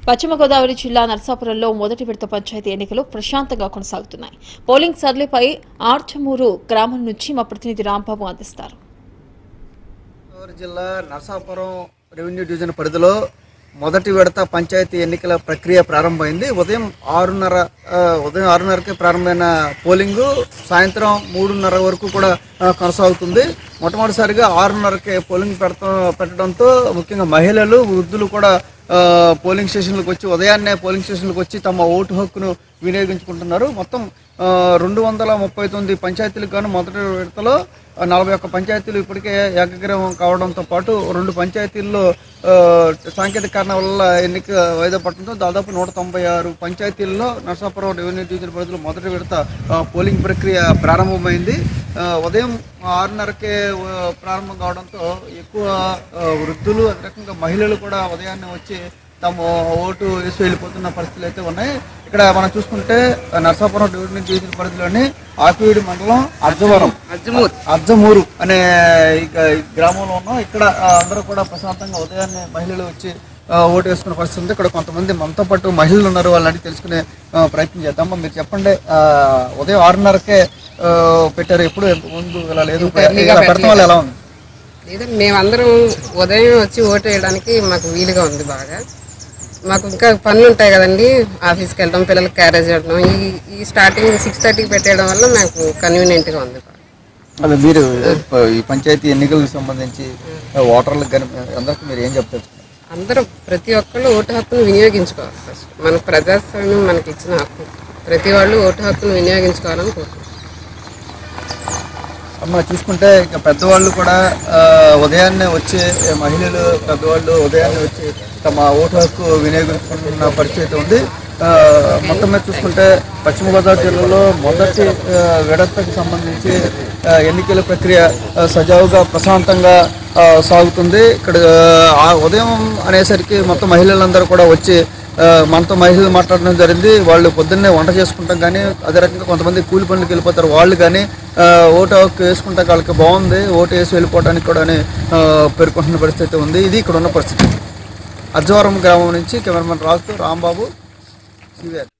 పశ్చిమ గోదావరి జిల్లా నర్సాపురంలో మొదటి విడత పంచాయతీ ఎన్నికలు ప్రశాంతంగా కొనసాగుతున్నాయి పోలింగ్ సర్లేపై ఆర్చమూరు గ్రామం నుంచి మా ప్రతినిధి రాంబాబు అందిస్తారు గోదావరి జిల్లా నరసాపురం రెవెన్యూ డివిజన్ పరిధిలో మొదటి విడత పంచాయతీ ఎన్నికల ప్రక్రియ ప్రారంభమైంది ఉదయం ఆరున్నర ఆ, ఉదయం ఆరున్నరకే ప్రారంభమైన పోలింగు సాయంత్రం మూడున్నర వరకు కూడా ఆ, కొనసాగుతుంది మొట్టమొదటిసారిగా ఆరున్నరకే పోలింగ్ పెడతా పెట్టడంతో ముఖ్యంగా మహిళలు వృద్ధులు కూడా ఆ, పోలింగ్ స్టేషన్లకు వచ్చి ఉదయాన్నే పోలింగ్ స్టేషన్లకు వచ్చి తమ ఓటు హక్కును వినియోగించుకుంటున్నారు మొత్తం ఆ, రెండు వందల ముప్పై తొమ్మిది పంచాయతీలకు గాను మొదటి విడతలో ఆ, నలభై ఒక్క పంచాయతీలు ఇప్పటికే ఏకగ్రీవం కావడంతో పాటు రెండు పంచాయతీల్లో ఆ, సాంకేతిక కారణాల వల్ల ఎన్నిక వాయిదా పడటంతో దాదాపు నూట తొంభై ఆరు పంచాయతీల్లో నరసాపురం రెవెన్యూ డివిజన్ పరిధిలో మొదటి విడత ఆ, పోలింగ్ ప్రక్రియ ప్రారంభమైంది ఆ, ఉదయం ఆరున్నరకే ఆ, ప్రారంభం కావడంతో ఎక్కువ ఆ, వృద్ధులు అదే రకంగా మహిళలు కూడా ఉదయాన్నే వచ్చి తమ ఓటు వేసి వెళ్ళిపోతున్న పరిస్థితులు అయితే ఉన్నాయి ఇక్కడ మనం చూసుకుంటే ఆ, నరసాపురం డివిజన్ డివిజన్ పరిధిలోని ఆకువీడి మండలం అర్జవరం అర్జమూరు అనే ఇక ఈ గ్రామంలో ఉన్నాం ఇక్కడ ఆ, అందరూ కూడా ప్రశాంతంగా ఉదయాన్నే మహిళలు వచ్చి ఆ, ఓటు వేసుకునే పరిస్థితి ఉంది ఇక్కడ కొంతమంది మనతో పాటు మహిళలు ఉన్నారు వాళ్ళని అడిగి తెలుసుకునే ఆ, ప్రయత్నం చేద్దాం మీరు చెప్పండి ఆ, ఉదయం ఆరున్నరకే ఆ, పెట్టారు ఎప్పుడు ఎంత ముందు ఇలా లేదు ఇలా పెడతాం వల్ల ఎలా ఉంది లేదా మేమందరం ఉదయం వచ్చి ఓటు వేయడానికి మాకు వీలుగా ఉంది బాగా మాకు ఇంకా పనులు ఉంటాయి కదండి ఆఫీస్కి వెళ్ళడం పిల్లలకి క్యారేజ్ చేయడం ఈ ఈ స్టార్టింగ్ సిక్స్ థర్టీకి పెట్టేయడం వల్ల మాకు కన్వీనియంట్గా ఉంది బాగా అదే మీరు ఈ పంచాయతీ ఎన్నికలకు సంబంధించి ఓటర్లకు కానీ అందరికీ మీరు ఏం చెప్తారు అందరూ ప్రతి ఒక్కళ్ళు ఓటు హక్కును వినియోగించుకోవాలి ఫస్ట్ మన ప్రజాస్వామ్యం మనకి ఇచ్చిన హక్కు ప్రతి వాళ్ళు ఓటు హక్కును వినియోగించుకోవాలని కోరుకుంటున్నాం అమ్మ చూసుకుంటే ఇక పెద్దవాళ్ళు కూడా ఆ, ఉదయాన్నే వచ్చే మహిళలు పెద్దవాళ్ళు ఉదయాన్నే వచ్చి తమ ఓటు హక్కు వినియోగించుకుంటున్న పరిస్థితి ఉంది ఆ, మొత్తం మీద చూసుకుంటే పశ్చిమ గోదావరి జిల్లాలో మొదటి ఆ, విడతకు సంబంధించి ఆ, ఎన్నికల ప్రక్రియ ఆ, సజావుగా ప్రశాంతంగా ఆ, సాగుతుంది ఇక్కడ ఆ ఉదయం అనేసరికి మొత్తం మహిళలందరూ కూడా వచ్చి ఆ, మనతో మహిళలు మాట్లాడడం జరిగింది వాళ్ళు పొద్దున్నే వంట చేసుకుంటాం కానీ అదే రకంగా కొంతమంది కూలి పనులకు వెళ్ళిపోతారు వాళ్ళు కానీ ఆ, ఓటు హక్కు వేసుకుంటే వాళ్ళకి బాగుంది ఓటు వేసి వెళ్ళిపోవడానికి కూడా అని, ఆ, పేర్కొంటున్న పరిస్థితి ఉంది ఇది ఇక్కడ ఉన్న పరిస్థితి అర్జవరం గ్రామం నుంచి కెమెరామెన్ రాజుతో రాంబాబు సివిఆర్